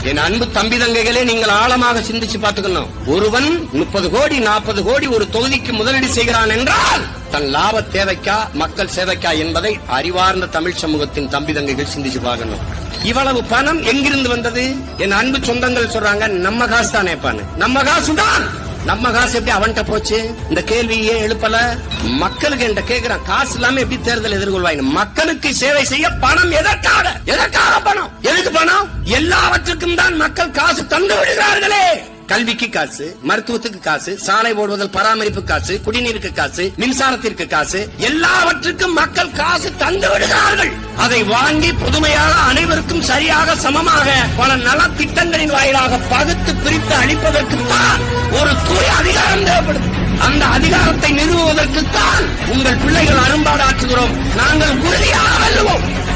என் அன்பு தம்பி தங்கைகளே நீங்கள் ஆழமாக சிந்திச்சு பார்த்துக்கணும் ஒருவன் முப்பது கோடி நாற்பது கோடி ஒரு தொகுதிக்கு முதலீடு செய்கிறான் என்றால் தன் லாப தேவைக்கா மக்கள் சேவைக்கா என்பதை அறிவார்ந்த தமிழ் சமூகத்தின் தம்பி தங்கைகள் சிந்திச்சு பார்க்கணும் இவ்வளவு பணம் எங்கிருந்து வந்தது என் அன்பு சொந்தங்கள் சொல்றாங்க நம்ம காசு தானேப்பான்னு நம்ம காசுதான் நம்ம காசு எப்படி அவன்கிட்ட போச்சு இந்த கேள்வி ஏன் எழுப்பல மக்களுக்கு என்கிட்ட கேக்குறான் காசு இல்லாம எப்படி தேர்தல் எதிர்கொள்வாங்க மக்களுக்கு சேவை செய்ய பணம் எதற்காக எதற்காக பணம் எதுக்கு பணம் எல்லாவற்றுக்கும் தான் மக்கள் காசு தந்து விடுகிறார்களே கல்விக்கு காசு மருத்துவத்துக்கு காசு சாலை ஓடுவதல் பராமரிப்பு காசு குடிநீருக்கு காசு மின்சாரத்திற்கு காசு எல்லாவற்றுக்கும் மக்கள் காசு தந்து விடுகிறார்கள் அதை வாங்கி புதுமையாக அனைவருக்கும் சரியாக சமமாக பல நலத்திட்டங்களின் வாயிலாக பகுத்து பிரித்து அளிப்பதற்குத்தான் ஒரு தூய அதிகாரம் தேவைப்படுது அந்த அதிகாரத்தை நிறுவுவதற்குத்தான் உங்கள் பிள்ளைகள் அரும்பாடு ஆற்றுகிறோம் நாங்கள் உறுதியாக வெல்லுவோம்